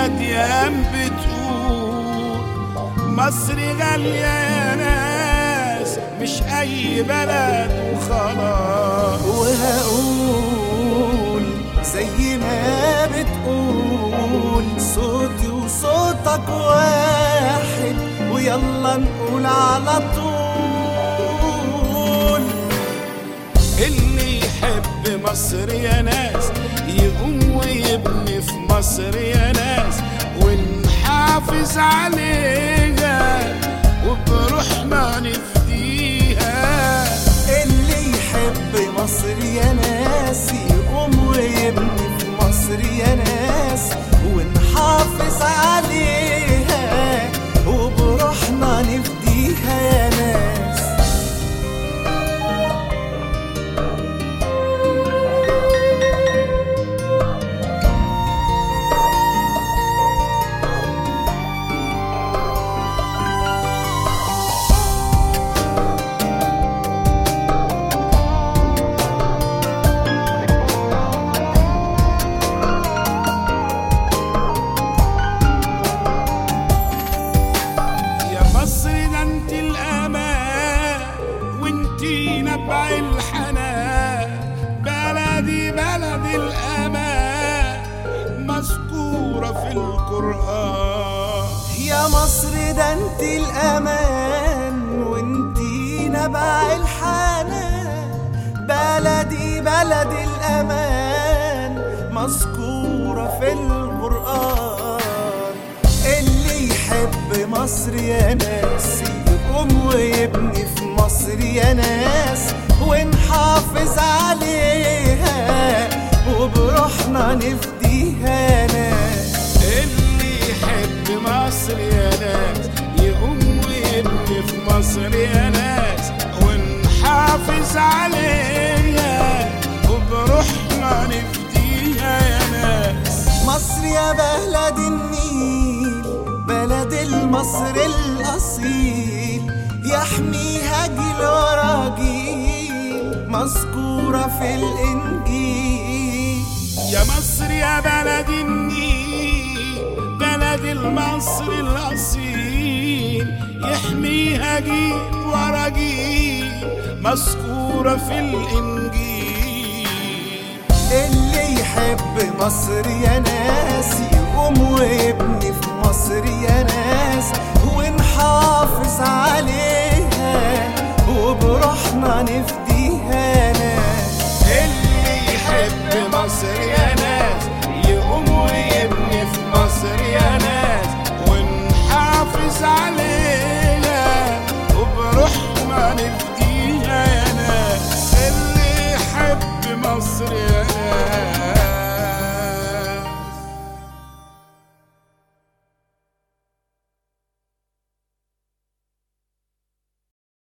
الأديان بتقول مصر غالية يا ناس مش أي بلد وخلاص وهقول زي ما بتقول صوتي وصوتك واحد ويلا نقول على طول اللي يحب مصر يا ناس يقوم ويبني في مصر يا ناس ونحافظ عليها وبروحنا نفديها اللي يحب مصر يا ناس يقوم ويبني في مصر يا ناس ونحافظ عليها وبروحنا نفديها يا ناس يا مصر ده انت الامان وانت نبع الحنان بلدي بلد الامان مذكوره في القران يا مصر ده انت الامان وانتي نبع الحنان بلدي بلد الامان مذكورة في القرآن اللي يحب مصر يا ناس يقوم ويبني في مصر يا ناس ونحافظ عليها وبروحنا نفديها يا ناس اللي يحب مصر يا ناس يقوم ويبني في مصر يا ناس ونحافظ عليها وبروحنا نفديها يا ناس مصر يا بلد النيل بلد المصر الأصيل يحميها جيل ورا جيل مذكورة في الإنجيل يا مصر يا بلد النيل بلد المصر الأصيل يحميها جيل ورا جيل مذكورة في الإنجيل اللي يحب مصر يا ناس